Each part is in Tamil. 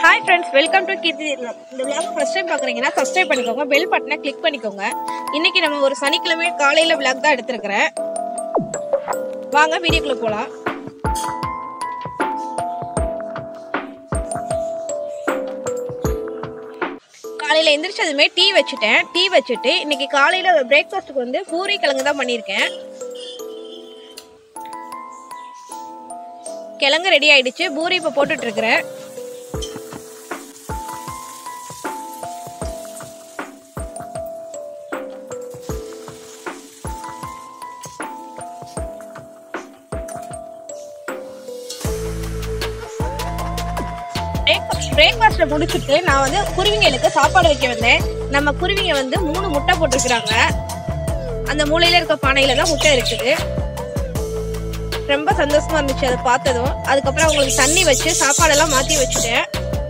Hi friends welcome to Keerthi இல்லம். இந்த vlog ஃபர்ஸ்ட் டைம் பார்க்குறீங்கன்னா சப்ஸ்கிரைப் பண்ணிக்கோங்க பெல் பட்டனை கிளிக் பண்ணிக்கோங்க இன்னைக்கு நம்ம ஒரு சனிக்கிழமை காலையில் vlog தான் எடுத்திருக்கிறேன் வாங்க வீடியோக்குள்ள போகலாம் காலையில் எந்திரிச்சதுமே டீ வச்சுட்டேன் டீ வச்சுட்டு இன்னைக்கு காலையில் பிரேக்ஃபாஸ்ட்டுக்கு வந்து பூரி கிழங்கு தான் பண்ணியிருக்கேன் கிழங்கு ரெடி ஆயிடுச்சு பூரி இப்போ போட்டுட்டு இருக்கிறேன் பிரேக்ஃபாஸ்ட்டை முடிச்சுட்டு நான் வந்து குருவிங்களுக்கு சாப்பாடு வைக்க வந்தேன் நம்ம குருவிங்க வந்து மூணு முட்டை போட்டிருக்கிறாங்க அந்த மூலையில இருக்க பானையில தான் முட்டை இருக்குது ரொம்ப சந்தோஷமா இருந்துச்சு அதை பார்த்ததும் அதுக்கப்புறம் அவங்களுக்கு தண்ணி வச்சு சாப்பாடெல்லாம் மாத்தி வச்சுட்டேன்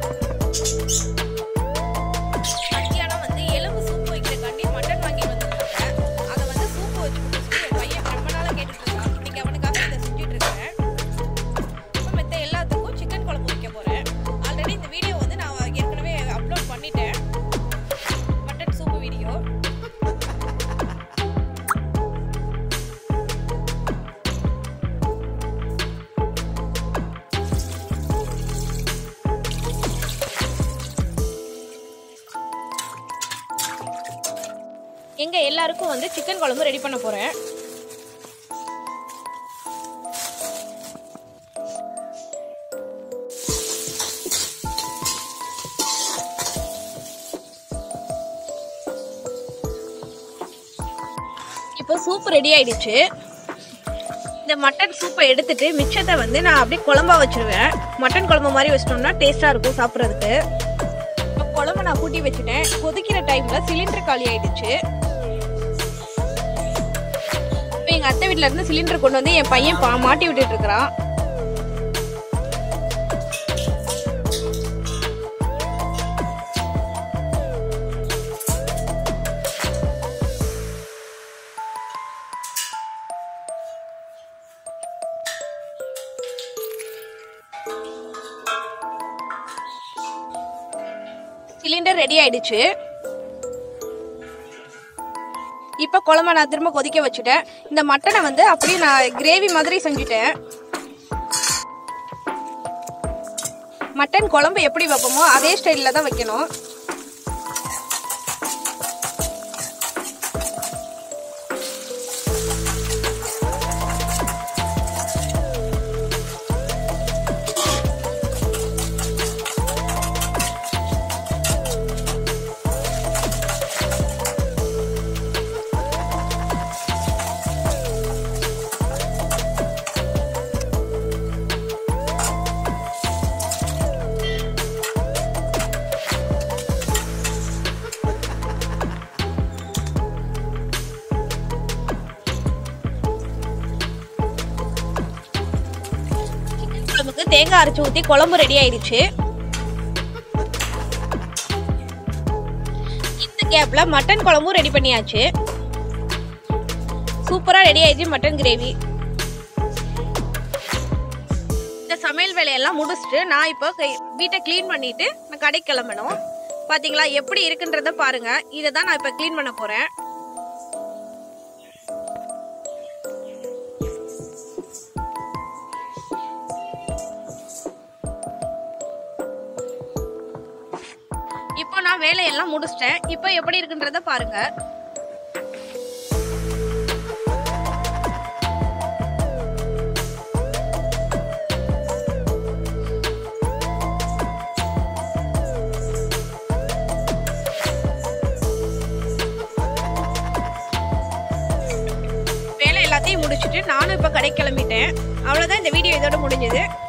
மத்தியானம் வந்து எலும்பு சூப் வைக்கிறக்காண்டி மட்டன் வாங்கி வந்திருக்காங்க அதை வந்து சூப் வச்சு குடிச்சிட்டு என் பையன் ரொம்ப நாளா கேட்டுட்டு இருக்கான் இன்னைக்கு அவனுக்காக இதை செஞ்சுட்டு இருக்கேன் இப்போ மத்த எல்லாத்துக்கும் சிக்கன் குழம்பு வைக்க போறேன் ஆல்ரெடி இந்த வீடியோ வந்து நான் ஏற்கனவே அப்லோட் பண்ணிட்டேன் மட்டன் சூப் வீடியோ எங்க எல்லாருக்கும் வந்து சிக்கன் குழம்பு ரெடி பண்ண போறேன் இப்போ சூப் ரெடி ஆயிடுச்சு இந்த மட்டன் சூப்பை எடுத்துட்டு மிச்சத்தை வந்து நான் அப்படியே குழம்பா வச்சிருவேன் மட்டன் குழம்பு மாதிரி வச்சிட்டோம்னா டேஸ்டா இருக்கும் சாப்பிட்றதுக்கு இப்போ குழம்பு நான் கூட்டி வச்சுட்டேன் கொதிக்கிற டைம்ல சிலிண்டர் காலி ஆயிடுச்சு இப்போ எங்க அத்தை வீட்ல இருந்து சிலிண்டர் கொண்டு வந்து என் பையன் பா- மாட்டி விட்டுட்டு இருக்கிறான் சிலிண்டர் ரெடி ஆயிடுச்சு இப்போ குழம்ப நான் திரும்ப கொதிக்க வச்சுட்டேன் இந்த மட்டனை வந்து அப்படியே நான் கிரேவி மாதிரி செஞ்சுட்டேன் மட்டன் குழம்பு எப்படி வைப்போமோ அதே ஸ்டைலில் தான் வைக்கணும் குழம்புக்கு தேங்காய் அரைச்சு ஊற்றி குழம்பு ரெடி ஆயிடுச்சு இந்த கேப்ல மட்டன் குழம்பும் ரெடி பண்ணியாச்சு சூப்பரா ரெடி ஆயிடுச்சு மட்டன் கிரேவி இந்த சமையல் வேலையெல்லாம் முடிச்சுட்டு நான் இப்போ கை- வீட்டை க்ளீன் பண்ணிட்டு நான் கடைக்கு கிளம்பணும் பாத்தீங்களா எப்படி இருக்குன்றத பாருங்க இதை தான் நான் இப்போ க்ளீன் பண்ண போறேன் இப்போ நான் வேலையெல்லாம் முடிச்சிட்டேன் இப்போ எப்படி இருக்குன்றத பாருங்க வேலை எல்லாத்தையும் முடிச்சிட்டு நானும் இப்போ கடை கிளம்பிட்டேன் அவ்வளோதான் இந்த வீடியோ இதோட முடிஞ்சது